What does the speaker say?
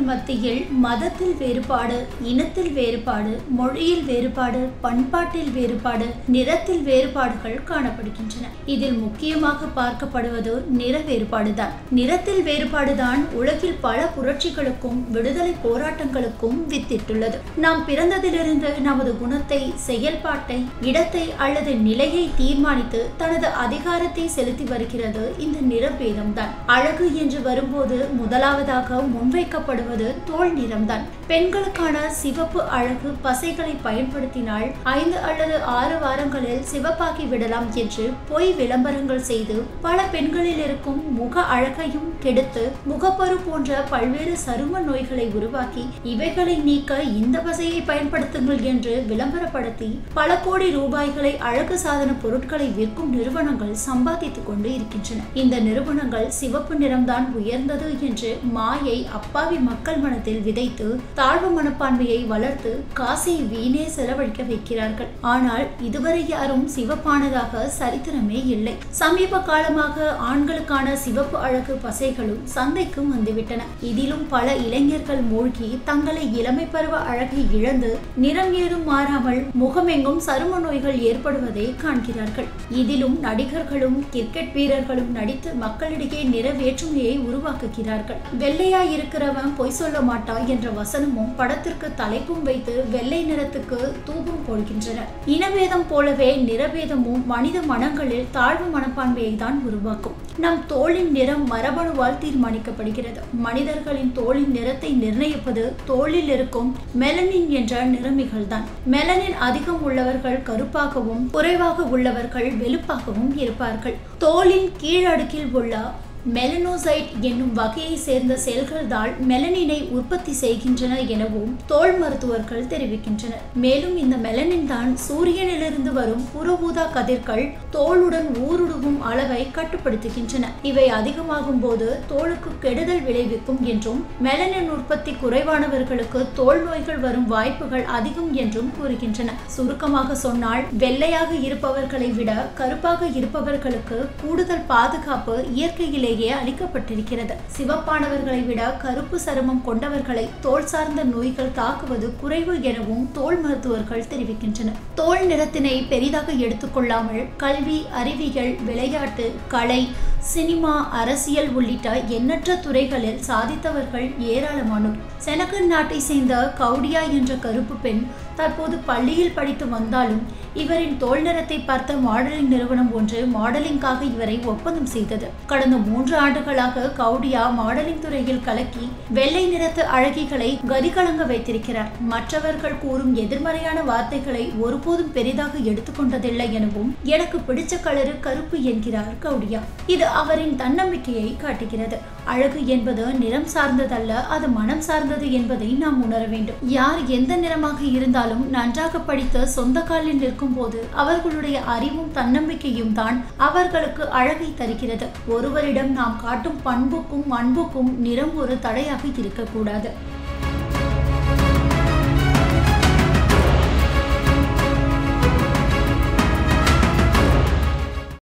மத்தியில் மதத்தில் வேறுபாடு இனத்தில் வேறுபாடு மொழியில் வேறுபாடு பண்பாட்டில் வேறுபாடு நிறத்தில் வேறுபாடுகள் காணப்படுகின்றன இதில் முக்கியமாக பார்க்கப்படுவது நிற வேறுபாடுதான் நிறத்தில் வேறுபாடுதான் உலகில் பல புரட்சிகளுக்கும் விடுதலை போராட்டங்களுக்கும் வித்திட்டுள்ளது நாம் பிறந்ததிலிருந்து நமது குணத்தை செயல்பாட்டை இடத்தை அல்லது நிலையை தீர்மானித்து தனது அதிகாரத்தை செலுத்தி வருகிறது இந்த நிறபேதம்தான் அழகு என்று வரும்போது முதலாவதாக முன்வைக்கப்படுவது தோல் நிறம்தான் பெண்களுக்கான சிவப்பு அழகு பசைகளை பயன்படுத்தினால் ஐந்து அல்லது ஆறு வாரங்களில் சிவப்பாக்கி விடலாம் என்று பொய் விளம்பரங்கள் செய்து பல பெண்களில் இருக்கும் முக அழகையும் கெடுத்து முகப்பரு போன்ற பல்வேறு சரும நோய்களை உருவாக்கி இவைகளை நீக்க இந்த பசையை பயன்படுத்துங்கள் என்று விளம்பரப்படுத்தி பல கோடி ரூபாய்களை அழகு சாதன பொருட்களை விற்கும் நிறுவனங்கள் சம்பாதித்துக் கொண்டு இருக்கின்றன இந்த நிறுவனங்கள் சிவப்பு நிறம்தான் உயர்ந்தது என்று மாயை அப்பாவி மக்கள் மனத்தில் விதைத்து தாழ்வு மனப்பான்மையை வளர்த்து காசை வீணே செலவழிக்க வைக்கிறார்கள் ஆனால் இதுவரை யாரும் சிவப்பானதாக சரித்திரமே இல்லை சமீப காலமாக ஆண்களுக்கான சிவப்பு அழகு பசைகளும் சந்தைக்கு வந்துவிட்டன இதிலும் பல இளைஞர்கள் மூழ்கி தங்களை இளமை பருவ அழகை இழந்து நிறம் ஏதும் மாறாமல் முகமெங்கும் சரும நோய்கள் ஏற்படுவதை காண்கிறார்கள் இதிலும் நடிகர்களும் கிரிக்கெட் வீரர்களும் நடித்து மக்களிடையே நிற வேற்றுமையை உருவாக்குகிறார்கள் வெள்ளையா இருக்கிறவன் பொய் சொல்ல மாட்டான் என்ற வசனமும் படத்திற்கு தலைப்பும் வைத்து வெள்ளை நிறத்துக்கு தூபம் போடுகின்றனர் இனபேதம் போலவே நிறபேதமும் மனித மனங்களில் தாழ்வு மனப்பான்மையை தான் உருவாக்கும் நம் தோளின் நிறம் மரபணுவால் தீர்மானிக்கப்படுகிறது மனிதர்களின் தோளின் நிறத்தை நிர்ணயிப்பது தோளில் இருக்கும் மெலனின் என்ற நிறமிகள் தான் மெலனின் அதிகம் உள்ளவர்கள் கருப்பாகவும் குறைவாக உள்ளவர்கள் வெளுப்பாகவும் இருப்பார்கள் தோலின் கீழடுக்கில் உள்ள மெலனோசைட் என்னும் வகையை சேர்ந்த செல்கள் தான் மெலனினை உற்பத்தி செய்கின்றன எனவும் தோல் மருத்துவர்கள் தெரிவிக்கின்றனர் மேலும் இந்த மெலனின் தான் சூரியனிலிருந்து வரும் புறஊதா கதிர்கள் தோலுடன் ஊடுருவும் அளவை கட்டுப்படுத்துகின்றன இவை அதிகமாகும் போது தோலுக்கு கெடுதல் விளைவிக்கும் என்றும் மெலனின் உற்பத்தி குறைவானவர்களுக்கு தோல் நோய்கள் வரும் வாய்ப்புகள் அதிகம் என்றும் கூறுகின்றன சுருக்கமாக சொன்னால் வெள்ளையாக இருப்பவர்களை விட கருப்பாக இருப்பவர்களுக்கு கூடுதல் பாதுகாப்பு இயற்கையிலேயே அளிக்கப்பட்டிருக்கிறது சிவப்பானவர்களை விட கருப்பு சருமம் கொண்டவர்களை தோல் சார்ந்த நோய்கள் தாக்குவது குறைவு எனவும் தோல் மருத்துவர்கள் தெரிவிக்கின்றனர் தோல் நிறத்தினை பெரிதாக எடுத்துக்கொள்ளாமல் கல்வி அறிவியல் விளையாட்டு கலை சினிமா அரசியல் உள்ளிட்ட எண்ணற்ற துறைகளில் சாதித்தவர்கள் ஏராளமானோர் செனகன் நாட்டை சேர்ந்த கவுடியா என்ற கருப்பு பெண் தற்போது பள்ளியில் படித்து வந்தாலும் இவரின் தோல் நிறத்தை பார்த்த மாடலிங் நிறுவனம் ஒன்று மாடலிங்காக இவரை ஒப்பந்தம் செய்தது கடந்த மூன்று ஆண்டுகளாக கவுடியா மாடலிங் துறையில் கலக்கி வெள்ளை நிறத்து அழகிகளை கதிகலங்க வைத்திருக்கிறார் மற்றவர்கள் கூறும் எதிர்மறையான வார்த்தைகளை ஒருபோதும் பெரிதாக எடுத்துக்கொண்டதில்லை எனவும் எனக்கு பிடிச்ச கலரு கருப்பு என்கிறார் கவுடியா இது அவரின் தன்னம்பிக்கையை காட்டுகிறது அழகு என்பது நிறம் சார்ந்ததல்ல அது மனம் சார்ந்தது என்பதை நாம் உணர வேண்டும் யார் எந்த நிறமாக இருந்தாலும் நன்றாக படித்து சொந்த காலில் நிற்கும் போது அவர்களுடைய அறிவும் தன்னம்பிக்கையும் தான் அவர்களுக்கு அழகை தருகிறது ஒருவரிடம் நாம் காட்டும் பண்புக்கும் அன்புக்கும் நிறம் ஒரு தடையாக இருக்கக்கூடாது